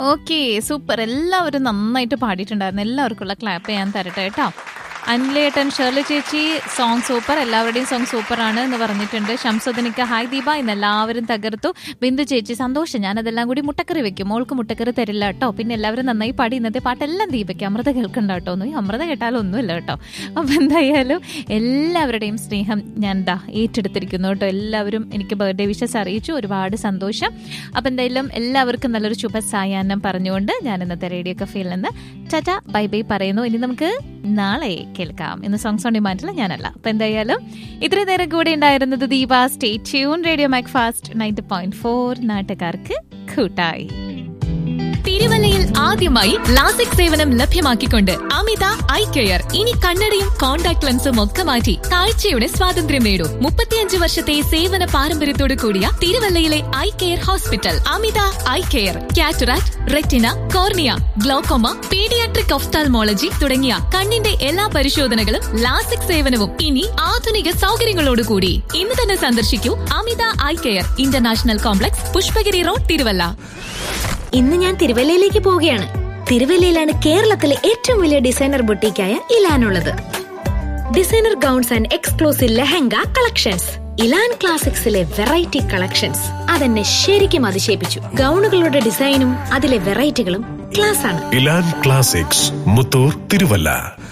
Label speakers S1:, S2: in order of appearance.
S1: okay super എല്ലാവരും നന്നായിട്ട് പാടിയിട്ടുണ്ടായിരുന്നു എല്ലാവർക്കുള്ള clap ഞാൻ തരട്ടെ കേട്ടോ അനിലേട്ടൻ ഷേർലി ചേച്ചി സോങ് സൂപ്പർ എല്ലാവരുടെയും സോങ് സൂപ്പർ ആണ് എന്ന് പറഞ്ഞിട്ടുണ്ട് ശംസുദിനിക്ക് ഹായ് ദീപ ഇന്ന് എല്ലാവരും തകർത്തു ബിന്ദു ചേച്ചി സന്തോഷം ഞാനതെല്ലാം കൂടി മുട്ടക്കറി വെക്കും മോൾക്ക് മുട്ടക്കറി തരില്ല കേട്ടോ പിന്നെ എല്ലാവരും നന്നായി പാടി ഇന്നത്തെ പാട്ടെല്ലാം ദീപയ്ക്ക് അമൃത കേൾക്കണ്ട കേട്ടോ ഒന്നും ഈ അമൃത കേട്ടാലും ഒന്നുമില്ല കേട്ടോ അപ്പം എന്തായാലും എല്ലാവരുടെയും സ്നേഹം ഞാൻ എന്താ ഏറ്റെടുത്തിരിക്കുന്നു കേട്ടോ എല്ലാവരും എനിക്ക് ബർത്ത്ഡേ വിഷസ് അറിയിച്ചു ഒരുപാട് സന്തോഷം അപ്പം എന്തായാലും എല്ലാവർക്കും നല്ലൊരു ശുഭസായാഹ്നം പറഞ്ഞുകൊണ്ട് ഞാൻ ഇന്നത്തെ റേഡിയോ കഫയിൽ നിന്ന് ചാറ്റ ബൈ ബൈ പറയുന്നു ഇനി നമുക്ക് നാളെ കേൾക്കാം ഇന്ന് സോങ്സ് ഓൺ ഡിമാൻഡിൽ ഞാനല്ല അപ്പം എന്തായാലും ഇത്രയും നേരം കൂടെ ഉണ്ടായിരുന്നത് Deepa stay tune radio Macfast ninety point four നാട്ടുകാർക്ക് കൂട്ടായി
S2: തിരുവല്ലയിൽ ആദ്യമായി ലാസിക് സേവനം ലഭ്യമാക്കിക്കൊണ്ട് അമിത ഐ കെയർ ഇനി കണ്ണടയും കോൺടാക്ട് ലെൻസും ഒക്കെ മാറ്റി കാഴ്ചയുടെ സ്വാതന്ത്ര്യം നേടൂ മുപ്പത്തിയഞ്ച് വർഷത്തെ സേവന പാരമ്പര്യത്തോടു കൂടിയ തിരുവല്ലയിലെ eye care hospital Amitha eye care cataract retina cornea glaucoma paediatric ophthalmology തുടങ്ങിയ കണ്ണിന്റെ എല്ലാ പരിശോധനകളും ലാസിക് സേവനവും ഇനി ആധുനിക സൗകര്യങ്ങളോടുകൂടി ഇന്ന് തന്നെ സന്ദർശിക്കൂ Amitha eye care international complex Pushpagiri road Thiruvalla
S3: ഇന്ന് ഞാൻ തിരുവല്ലയിലേക്ക് പോവുകയാണ് തിരുവല്ലയിലാണ് കേരളത്തിലെ ഏറ്റവും വലിയ ഡിസൈനർ ബുട്ടീക്കായ ഇലാനുള്ളത് designer gowns and exclusive lehenga collections Elan ക്ലാസിക്സിലെ വെറൈറ്റി കളക്ഷൻസ് അതെന്നെ ശരിക്കും അതിശയിപ്പിച്ചു ഗൗണുകളുടെ ഡിസൈനും അതിലെ വെറൈറ്റികളും ക്ലാസ് ആണ്
S4: ഇലാൻ ക്ലാസിക്സ് മുത്തൂർ തിരുവല്ല